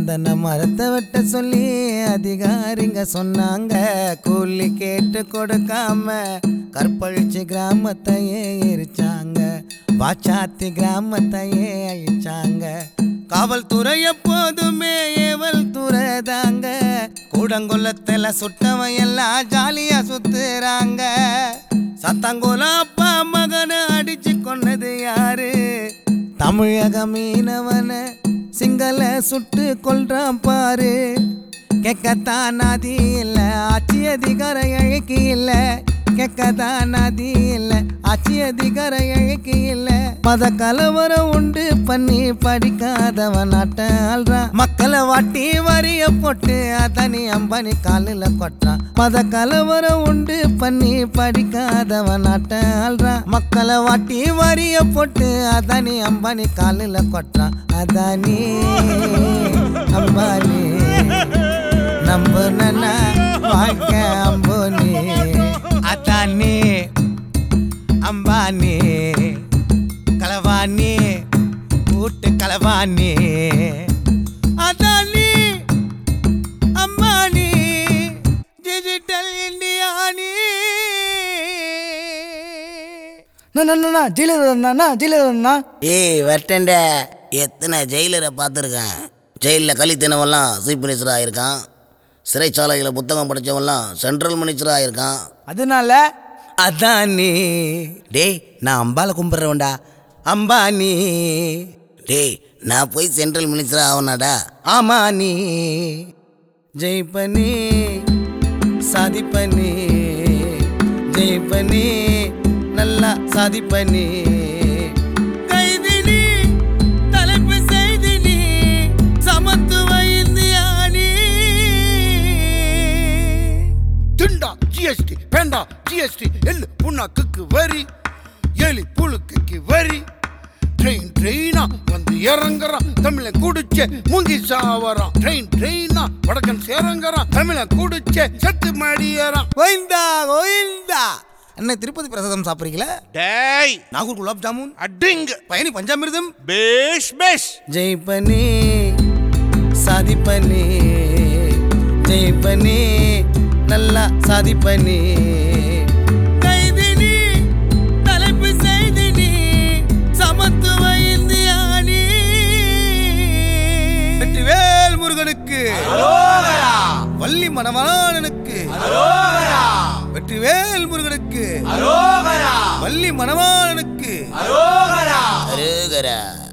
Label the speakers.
Speaker 1: சந்தன மரத்தை வெட்ட சொல்லி அதிகாரிங்க சொன்னாங்க கூலி கேட்டு கொடுக்காம கற்பழிச்சு கிராமத்தையே எரிச்சாங்க வாச்சாத்தி கிராமத்தையே அழிச்சாங்க காவல்துறை எப்போதுமே ஏவல் துறைதாங்க கூடங்குளத்துல சுட்டவன் எல்லாம் ஜாலியா சுத்துறாங்க சத்தங்கோல அப்பா மகனை அடிச்சு கொன்னது யாரு தமிழக மீனவன சிங்கள சுட்டு கொல்றான் பாரு கேட்கத்தான் நதி இல்ல ஆட்சி அதிகார இழைக்கு இல்ல கேட்கத்தான் நதி இல்ல ஆட்சி அதிகார இழைக்கு இல்ல மத கலவரம் உண்டு பண்ணி படிக்காதவன் நாட்ட ஆள்றான் மக்களை வாட்டி வரிய போட்டு அதனி அம்பனி காலில் கொட்டுறான் மத கலவரம் உண்டு பண்ணி படிக்காதவன் நாட்ட ஆள்றான் மக்களை வாட்டி வரிய போட்டு அதனி அம்பனி காலில் கொட்டுறான் அதானி அம்பானி நம்புன வாழ்க்கை அம்போனி அதானி அம்பானி களவாணி கூட்டு களவாணி அதானி அம்பானி டிஜிட்டல் இந்தியானி
Speaker 2: அண்ணா ஜெயிலர் அண்ணா ஜெயிலர் அண்ணா
Speaker 3: ஏய் வரட்டேன்ட எத்தனை ஜெயிலரை பார்த்துருக்கேன் ஜெயிலில் கழி தினவெல்லாம் சீஃப் மினிஸ்டர் ஆகியிருக்கான் சிறைச்சாலையில் புத்தகம் படித்தவன்லாம் சென்ட்ரல் மினிஸ்டர் ஆகியிருக்கான்
Speaker 2: அதனால
Speaker 1: அதானி டேய் நான் அம்பால கும்பிட்றவன்டா அம்பானி
Speaker 3: டேய் நான் போய் சென்ட்ரல் மினிஸ்டர் ஆகணாடா
Speaker 1: ஆமா நீ ஜெயிப்பனி சாதிப்பனி ஜெயிப்பனி நல்லா சாதிப்பனி கைதினி தலைப்பு செய்தினி சமத்துவ இந்தியானி
Speaker 4: திண்டா ஜிஎஸ்டி பேண்டா ஜிஎஸ்டி எள்ளு புண்ணாக்குக்கு வரி எலி புழுக்குக்கு வரி ட்ரெயின் ட்ரெயினா வந்து இறங்குறான் தமிழ குடிச்ச மூங்கி சாவறான் ட்ரெயின் ட்ரெயினா வடக்கன் சேரங்குறான் தமிழ குடிச்ச செத்து மடியறான்
Speaker 1: கோயிந்தா கோயிந்தா அண்ணே திருப்பதி பிரசாதம் சாப்பிட்றீங்களா
Speaker 4: டேய்
Speaker 1: நாகூர் குலாப் ஜாமுன்
Speaker 4: அடிங்க
Speaker 1: பயணி பஞ்சாமிர்தம்
Speaker 4: பேஷ் பேஷ்
Speaker 1: ஜெயிப்பனி சாதிப்பனி ஜெயிப்பனி நல்லா சாதிப்பனி கைதினி தலைப்பு செய்தினி சமத்துவ இந்தியானி வெற்றிவேல் முருகனுக்கு வள்ளி மணவாளனுக்கு வெற்றிவேல் முருகனுக்கு வள்ளி மணவாளனுக்கு
Speaker 3: அருகரா